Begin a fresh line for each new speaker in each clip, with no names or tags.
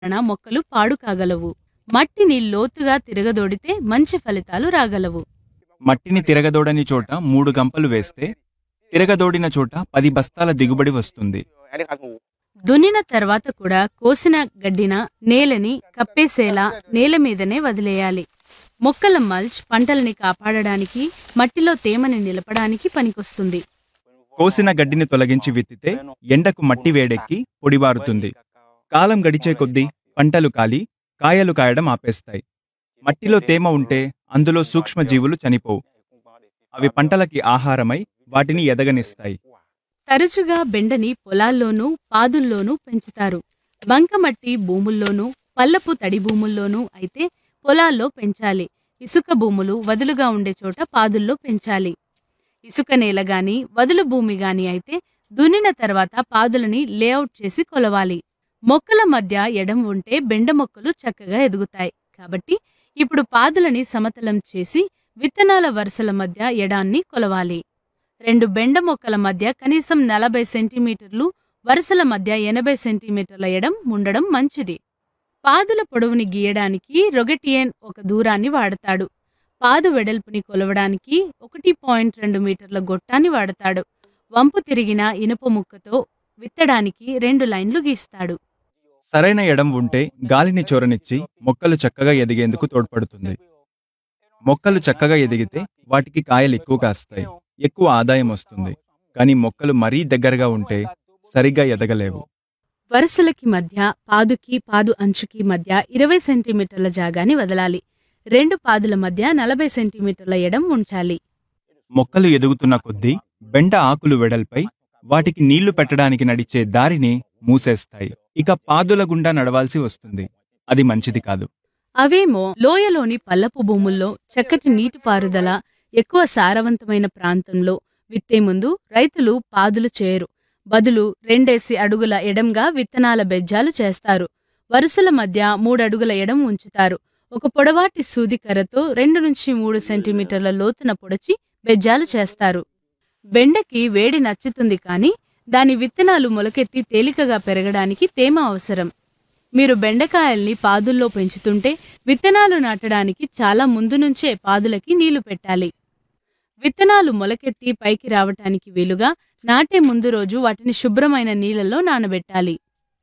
వలన మొక్కలు పాడు కాగలవు మట్టిని లోతుగా తిరగదోడితే మంచి ఫలితాలు రాగలవు
మట్టిని తిరగదోడని చోట మూడు గంపలు వేస్తే తిరగదోడిన చోట పది బస్తాల దిగుబడి వస్తుంది
దున్నిన తర్వాత కూడా కోసిన గడ్డిన నేలని కప్పేసేలా నేల మీదనే వదిలేయాలి మొక్కల మల్చ్ పంటలని కాపాడడానికి మట్టిలో తేమని నిలపడానికి పనికొస్తుంది
కోసిన గడ్డిని తొలగించి విత్తితే ఎండకు మట్టి వేడెక్కి పొడిబారుతుంది కాలం గడిచే కొద్దీ పంటలు కాలి కాయలు కాయడం ఆపేస్తాయి మట్టిలో తేమ ఉంటే అందులో సూక్ష్మజీవులు చనిపోవు అవి పంటలకి ఆహారమై వాటిని ఎదగనిస్తాయి
తరచుగా బెండని పొలాల్లోనూ పాదుల్లోనూ పెంచుతారు బంకమట్టి భూముల్లోనూ పల్లపు తడి భూముల్లోనూ అయితే పొలాల్లో పెంచాలి ఇసుక భూములు వదులుగా ఉండే చోట పాదుల్లో పెంచాలి ఇసుక నేల గాని వదులు భూమి గాని అయితే దున్నిన తర్వాత పాదులని లేఅవుట్ చేసి కొలవాలి మొక్కల మధ్య ఎడం ఉంటే బెండ మొక్కలు చక్కగా ఎదుగుతాయి కాబట్టి ఇప్పుడు పాదులని సమతలం చేసి విత్తనాల వరుసల మధ్య ఎడాన్ని కొలవాలి రెండు బెండ మొక్కల మధ్య కనీసం నలభై సెంటీమీటర్లు వరుసల మధ్య ఎనభై సెంటీమీటర్ల ఎడం ఉండడం మంచిది పాదుల పొడవుని గీయడానికి రొగెటియన్ ఒక దూరాన్ని వాడతాడు పాదు వెడల్పుని కొలవడానికి ఒకటి పాయింట్ రెండు మీటర్ల గొట్టాన్ని వాడతాడు వంపు తిరిగిన ఇనుప ముక్కతో విత్తడానికి రెండు లైన్లు గీస్తాడు
సరైన ఎడం ఉంటే గాలిని చొరనిచ్చి మొక్కలు చక్కగా ఎదిగేందుకు తోడ్పడుతుంది మొక్కలు చక్కగా ఎదిగితే వాటికి కాయలు ఎక్కువ కాస్తాయి ఎక్కువ ఆదాయం వస్తుంది కానీ మొక్కలు మరీ దగ్గరగా ఉంటే సరిగ్గా ఎదగలేవు
వరుసలకి మధ్య పాదుకి పాదు అంచుకి మధ్య ఇరవై సెంటీమీటర్ల జాగాని వదలాలి రెండు పాదుల మధ్య నలభై సెంటీమీటర్ల ఎడం ఉంచాలి
మొక్కలు ఎదుగుతున్న కొద్దీ బెండ ఆకులు వెడల్పై వాటికి నీళ్లు పెట్టడానికి నడిచే దారిని మూసేస్తాయి ఇక పాదుల గుండా నడవాల్సి వస్తుంది అది మంచిది కాదు
అవేమో లోయలోని పల్లపు భూముల్లో చక్కటి నీటిపారుదల ఎక్కువ సారవంతమైన ప్రాంతంలో విత్తే ముందు రైతులు పాదులు చేయరు బదులు రెండేసి అడుగుల ఎడంగా విత్తనాల బెజ్జాలు చేస్తారు వరుసల మధ్య మూడడుగుల ఎడం ఉంచుతారు ఒక పొడవాటి సూది కర్రతో రెండు నుంచి మూడు సెంటీమీటర్ల లోతున పొడచి బెజ్జాలు చేస్తారు బెండకి వేడి నచ్చుతుంది కానీ దాని విత్తనాలు మొలకెత్తి తేలికగా పెరగడానికి తేమ అవసరం మీరు బెండకాయల్ని పాదుల్లో పెంచుతుంటే విత్తనాలు నాటడానికి చాలా ముందు నుంచే పాదులకి నీళ్లు పెట్టాలి విత్తనాలు మొలకెత్తి పైకి రావటానికి వీలుగా నాటే ముందు రోజు వాటిని శుభ్రమైన నీళ్ళలో నానబెట్టాలి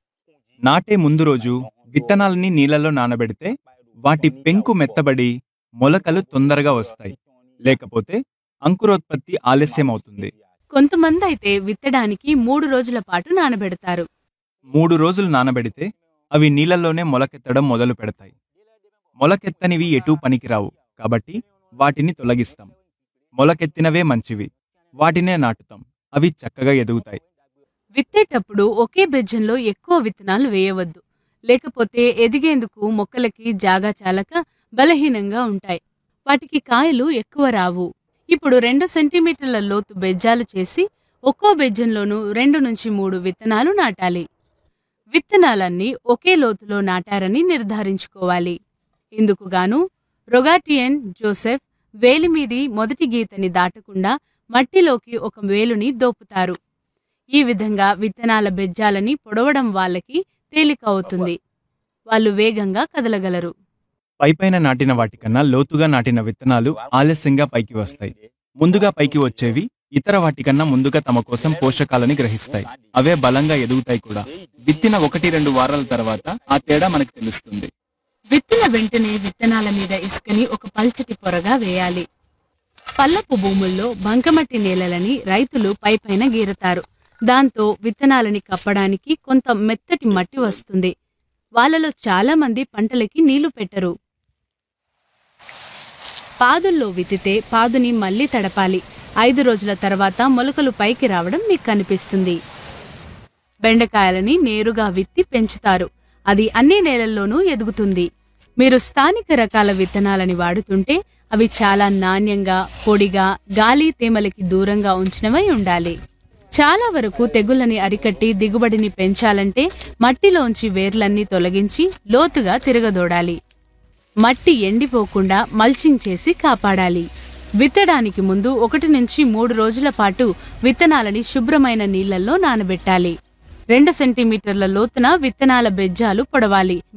నాటే ముందు రోజు విత్తనాలని నీళ్లలో నానబెడితే వాటి పెంకు మెత్తబడి మొలకలు తొందరగా వస్తాయి లేకపోతే అంకురోత్పత్తి ఆలస్యమవుతుంది
కొంతమంది అయితే విత్తడానికి మూడు రోజుల పాటు నానబెడతారు
మూడు రోజులు నానబెడితే అవి నీళ్లలోనే మొలకెత్తడం మొదలు పెడతాయి మొలకెత్తనివి ఎటూ పనికిరావు కాబట్టి వాటిని తొలగిస్తాం మొలకెత్తినవే మంచివి వాటినే నాటుతాం అవి చక్కగా ఎదుగుతాయి
విత్తేటప్పుడు ఒకే బెజ్జంలో ఎక్కువ విత్తనాలు వేయవద్దు లేకపోతే ఎదిగేందుకు మొక్కలకి జాగా చాలక బలహీనంగా ఉంటాయి వాటికి కాయలు ఎక్కువ రావు ఇప్పుడు రెండు సెంటీమీటర్ల లోతు బెజ్జాలు చేసి ఒక్కో బెజ్జంలోనూ రెండు నుంచి మూడు విత్తనాలు నాటాలి విత్తనాలన్నీ ఒకే లోతులో నాటారని నిర్ధారించుకోవాలి ఇందుకుగాను రొగాటియన్ జోసెఫ్ వేలిమీది మొదటి గీతని దాటకుండా మట్టిలోకి ఒక వేలుని దోపుతారు ఈ విధంగా విత్తనాల బెజ్జాలని పొడవడం వాళ్ళకి తేలిక అవుతుంది వాళ్ళు వేగంగా కదలగలరు
పైపైన నాటిన వాటికన్నా లోతుగా నాటిన విత్తనాలు ఆలస్యంగా పైకి వస్తాయి ముందుగా పైకి వచ్చేవి ఇతర వాటికన్నా ముందుగా తమ కోసం పోషకాలని గ్రహిస్తాయి అవే బలంగా ఎదుగుతాయి కూడా విత్తిన ఒకటి రెండు వారాల తర్వాత ఆ తేడా మనకు తెలుస్తుంది
విత్తిన వెంటనే విత్తనాల మీద ఇసుకని ఒక పల్చటి పొరగా వేయాలి పల్లపు భూముల్లో బంకమట్టి నేలలని రైతులు పైపైన గీరతారు దాంతో విత్తనాలని కప్పడానికి కొంత మెత్తటి మట్టి వస్తుంది వాళ్ళలో చాలా మంది పంటలకి నీళ్లు పెట్టరు పాదుల్లో విత్తితే పాదుని మళ్ళీ తడపాలి ఐదు రోజుల తర్వాత మొలకలు పైకి రావడం మీకు కనిపిస్తుంది బెండకాయలని నేరుగా విత్తి పెంచుతారు అది అన్ని నేలల్లోనూ ఎదుగుతుంది మీరు స్థానిక రకాల విత్తనాలని వాడుతుంటే అవి చాలా నాణ్యంగా పొడిగా గాలి తేమలకి దూరంగా ఉంచినవై ఉండాలి చాలా వరకు తెగుళ్ళని అరికట్టి దిగుబడిని పెంచాలంటే మట్టిలోంచి వేర్లన్నీ తొలగించి లోతుగా తిరగదోడాలి మట్టి ఎండిపోకుండా మల్చింగ్ చేసి కాపాడాలి విత్తడానికి ముందు ఒకటి నుంచి మూడు రోజుల పాటు విత్తనాలని శుభ్రమైన నీళ్లలో నానబెట్టాలి రెండు సెంటీమీటర్ల లోతున విత్తనాల బెజ్జాలు పొడవాలి